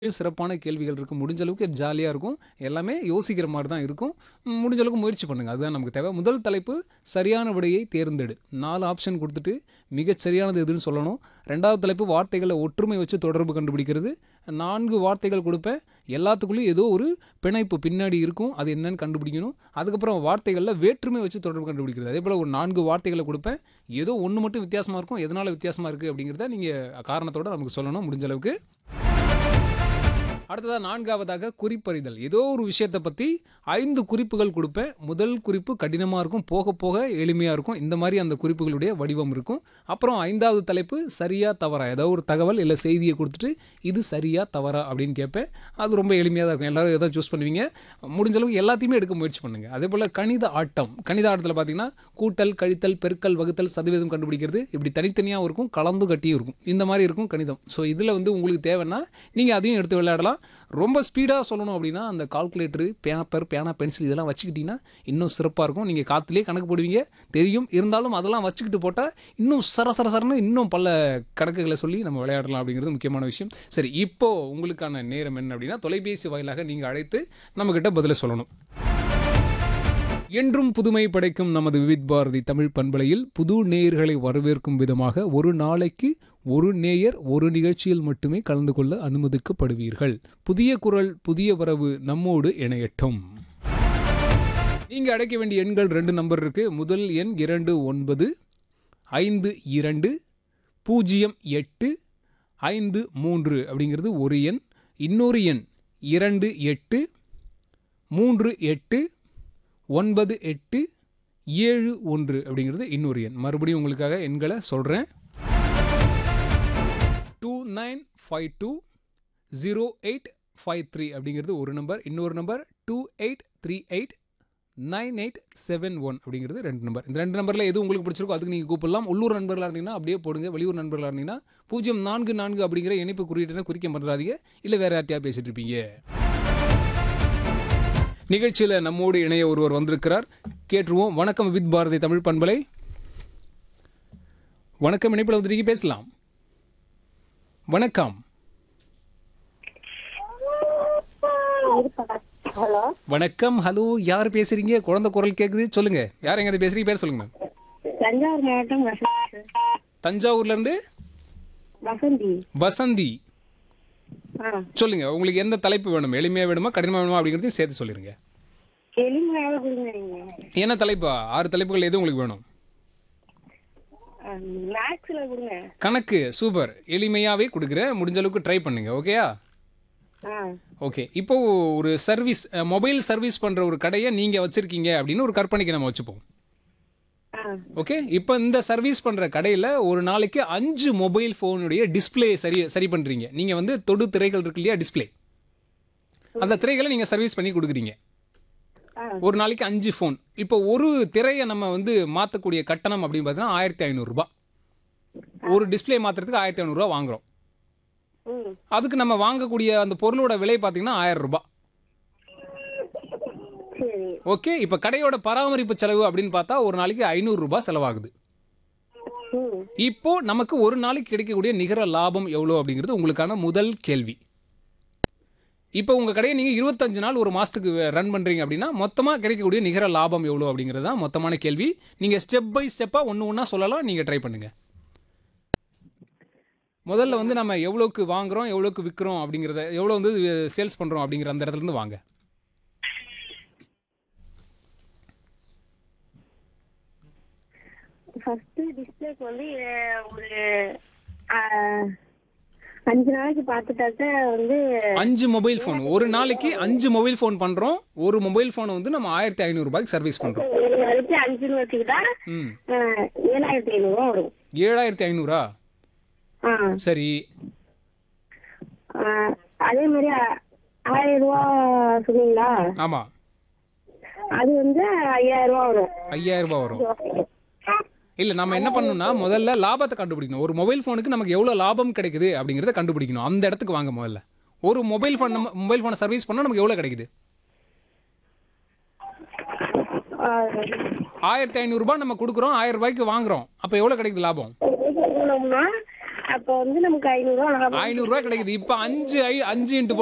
சிறப்பான கேள்விகள் இருக்கும். முடிஞ்ச அளவுக்கு ஜாலியா இருக்கும். எல்லாமே யோசிக்கிற மாரி தான் இருக்கும். ம் முடிஞ்ச அளவுக்கு முயற்சி பண்ணுங்க. அதுதான் நமக்கு தேவை. முதல் தலைப்பு சரியான விடையை தேர்ந்தெடு. 4 ஆப்ஷன் குடுத்துட்டு, மிகச் சரியானது எதுன்னு சொல்லணும். 2வது தலைப்பு வார்த்தைகள ஒற்றுமை வச்சு தொடர்பு கண்டுபிடிக்கிறது. 4 வார்த்தைகள் குடுப்பேன். எல்லாத்துக்குள்ளயும் ஏதோ ஒரு பிணைப்பு பின்னாடி இருக்கும். அது என்னன்னு கண்டுபிடிக்கணும். அதுக்கப்புறம் வார்த்தைகள்ல வேற்றுமை வச்சு தொடர்பு கண்டுபிடிக்கிறது. அதேபோல ஒரு 4 வார்த்தைகள குடுப்பேன். ஏதோ 1 மட்டும் வித்தியாசமா இருக்கும். எதனால வித்தியாசமா இருக்கு அப்படிங்கிறத நீங்க காரணத்தோட நமக்கு சொல்லணும் முடிஞ்ச அளவுக்கு. அடுத்ததா 4வதாக குறிப்பறிதல். ஏதோ ஒரு விஷயத்த பத்தி 5 குறிப்புகள் குடுப்பேன். முதல் குறிப்பு கடினமா இருக்கும். போக போக எளிமையா இருக்கும். இந்த மாரி அந்த குறிப்புகளுடைய வடிவம் இருக்கும். அப்புறம் 5வது தலைப்பு சரியா தவறா? ஏதோ ஒரு தகவல் இல்ல செய்திய குடுத்துட்டு, இது சரியா தவறா? அப்படின்னு கேட்பேன். அது ரொம்ப எளிமையா தான் இருக்கும். எல்லாரும் எத சூஸ் பண்ணுவீங்க. முடிஞ்ச அளவுக்கு எல்லாத்தையுமே எடுக்க முயற்சி பண்ணுங்க. அதேபோல கணித ஆட்டம். கணித ஆட்டத்தில பார்த்தீங்கன்னா, கூட்டல், கழித்தல், பெருக்கல், வகுத்தல், சதவீதம் கண்டுபிடிக்கிறது. இப்படி தனித்தனியாவும் இருக்கும். கலந்து கட்டியும் இருக்கும். இந்த மாரி இருக்கும் கணிதம். ஸோ இதில வந்து உங்களுக்கு தேவைன்னா, நீங்க அதையும் எடுத்து விளையாடலாம். ரொம்ப ஸ்பீடா சொல்லணும் அப்படின்னா, அந்த கால்குலேட்டரு, பேப்பர், பேனா, பென்சில் இதெல்லாம் வச்சுக்கிட்டீங்கன்னா, இன்னும் சிறப்பா இருக்கும். நீங்க காத்துலயே கணக்கு போடுவீங்க. தெரியும். இருந்தாலும் அதெல்லாம் வச்சுக்கிட்டு போட்டா, இன்னும் சர சர சரன்னு இன்னும் பல கணக்குகள சொல்லி நம்ம விளையாடலாம் அப்படிங்கிறது முக்கியமான விஷயம். சரி இப்போ உங்களுக்கான நேரம் என்ன அப்படின்னா, தொலைபேசி வாயிலாக நீங்க அழைத்து நம்மகிட்ட பதில சொல்லணும். என்றும் புதுமை படைக்கும் நமது விவித் பாரதி தமிழ் பண்பலையில் புது நேயர்களை வரவேற்கும் விதமாக ஒரு நாளைக்கு ஒரு நேயர் ஒரு நிகழ்ச்சியில் மட்டுமே கலந்து கொள்ள அனுமதிக்கப்படுவீர்கள். புதிய குரல் புதிய வரவு நம்மோடு இணையட்டும். நீங்க அழைக்க வேண்டிய எண்கள் 2 நம்பர் இருக்கு. முதல் எண் 29 52 08 53 அப்படிங்கிறது ஒரு எண். இன்னொரு எண் 28 38 98 71 அப்படிங்கிறது இன்னொரு எண். மறுபடியும் உங்களுக்காக எண்கள சொல்றேன். 2952 0853 அப்படிங்கிறது ஒரு நம்பர். இன்னொரு நம்பர் 2838 9871 அப்படிங்கிறது 2 நம்பர். இந்த 2 நம்பர்ல எது உங்களுக்கு பிடிச்சிருக்கோ அதுக்கு நீங்க கூப்பிடலாம். உள்ளூர் நண்பர்களா இருந்தீங்கன்னா அப்படியே போடுங்க. வெளியூர் நண்பர்களா இருந்தீங்கன்னா 044 அப்படிங்கிற இணைப்பு குறியீட்டை குறிக்க மறந்துடாதீங்க. இல்ல வேற யார்ட்டயாவது பேசிட்டு இருப்பீங்க. நிகழ்ச்சியில நம்மோடு இணைய ஒருவர் வந்திருக்கிறார். கேட்டுருவோம். வணக்கம் வித் பாரதி தமிழ் பண்பலை. வணக்கம் இணைப்பில வந்துட்டீங்க பேசலாம். வணக்கம். ஹலோ வணக்கம். ஹலோ யார் பேசுறீங்க? குழந்தை குரல் கேக்குது. சொல்லுங்க. யார் எங்க இருந்து பேசுறீங்க? பேர் சொல்லுங்க மேம். தஞ்சாவூர் மாவட்டம் வசந்தி தஞ்சாவூர்ல இருந்து வசந்தி வசந்தி. ஆ சொல்லுங்க. உங்களுக்கு எந்த தலைப்பு வேணும்? எளிமையா வேணுமா? கடினமா வேணுமா? அப்படிங்கிறதையும் சேர்த்து சொல்லிருங்க. எளிமையாக கொடுங்க நீங்க என்ன தலைப்பா? 6 தலைப்புகள் எது உங்களுக்கு வேணும்? மேக்ஸ்ல கொடுங்க கணக்கு சூப்பர். எளிமையாவே கொடுக்குறேன். முடிஞ்ச அளவுக்கு ட்ரை பண்ணுங்க. ஓகேயா? ஆ ஓகே. இப்போ ஒரு சர்வீஸ் மொபைல் சர்வீஸ் பண்ற ஒரு கடைய நீங்க வச்சிருக்கீங்க அப்படின்னு ஒரு கற்பனைக்கு நம்ம வச்சுப்போம். ஆ ஓகே. இப்போ இந்த சர்வீஸ் பண்ற கடையில ஒரு நாளைக்கு 5 மொபைல் ஃபோனுடைய டிஸ்ப்ளே சரி சரி பண்றீங்க. நீங்க வந்து தொடு திரைகள் இருக்கு இல்லையா டிஸ்ப்ளே. அந்த திரைகளை நீங்க சர்வீஸ் பண்ணி கொடுக்குறீங்க. ஆ ஒரு நாளைக்கு 5 ஃபோன். இப்போ ஒரு திரையை நம்ம வந்து மாத்தக்கூடிய கட்டணம் அப்படின்னு பார்த்தீங்கன்னா ரூ. 1500 ஒரு டிஸ்ப்ளே மாத்துறதுக்கு ரூ. 1500 வாங்குறோம். ம் அதுக்கு நம்ம வாங்கக்கூடிய அந்த பொருளோட விலை பார்த்தீங்கன்னா ரூ. 1000 சரி ஓகே. இப்போ கடையோட பராமரிப்பு செலவு அப்படின்னு பார்த்தா ஒரு நாளைக்கு ரூ. 500 செலவாகுது. ம் இப்போ நமக்கு ஒரு நாளைக்கு கிடைக்கக்கூடிய நிகர லாபம் எவ்வளோ அப்படிங்கிறது உங்களுக்கான முதல் கேள்வி. இப்போ உங்க கடையை நீங்க 25 நாள் ஒரு மாசத்துக்கு ரன் பண்றீங்க அப்படின்னா மொத்தமா கிடைக்கக்கூடிய நிகர லாபம் எவ்வளோ அப்படிங்கிறது தான் மொத்தமான கேள்வி. நீங்க ஸ்டெப் பை ஸ்டெப்பா ஒண்ணு ஒண்ணா சொல்லலாம். நீங்க ட்ரை பண்ணுங்க. முதல்ல வந்து நம்ம எவ்வளோக்கு வாங்குறோம், எவ்வளோக்கு விற்கிறோம் அப்படிங்கிறத எவ்வளோ வந்து சேல்ஸ் பண்றோம் அப்படிங்கிற அந்த இடத்துல இருந்து வாங்க. ஃபர்ஸ்ட் டிஸ்பிளேக்கு வந்து அஹ், ஒரு ஆ, அஞ்சு நாளைக்கு பார்த்துட்டாக்க வந்து 5 மொபைல் ஃபோன் ஒரு நாளைக்கு 5 மொபைல் ஃபோன் பண்றோம். ஒரு மொபைல் ஃபோனை வந்து நம்ம ரூ. 1500 சர்வீஸ் பண்றோம். ஒரு நாளைக்கு அஞ்சுன்னு வச்சுக்கிட்டா ம். ஆ, ஏழாயிரத்தி ஐநூறுவா வரும் 7500 ஆ சரி. ஆ, அதே மாதிரி ஆ- ஆயிரம் ரூபா சொன்னீங்களா ஆமா. அது வந்து ஐயாயிரம் ரூபா வரும் 5000 வரும். இல்ல நம்ம என்ன பண்ணணும்னா முதல்ல லாபத்தை கண்டுபிடிக்கணும். ஒரு மொபைல் ஃபோனுக்கு நமக்கு எவ்வளவு லாபம் கிடைக்குது அப்படிங்கறத கண்டுபிடிக்கணும். அந்த இடத்துக்கு வாங்க முதல்ல. ஒரு மொபைல் ஃபோன் நம்ம மொபைல் ஃபோனை சர்வீஸ் பண்ணா நமக்கு எவ்வளவு கிடைக்குது? ஆ, ரூ. 1500 நம்ம கொடுக்குறோம். ரூ. 1000 வாங்குறோம். அப்ப எவ்வளவு கிடைக்குது லாபம்? போனோம்னா அப்ப வந்து நமக்கு ஐநூறு ரூபா லாபம் ஐநூறுரூவா கிடைக்குது இப்போ அஞ்சு ஐ அஞ்சு இன்ட்டு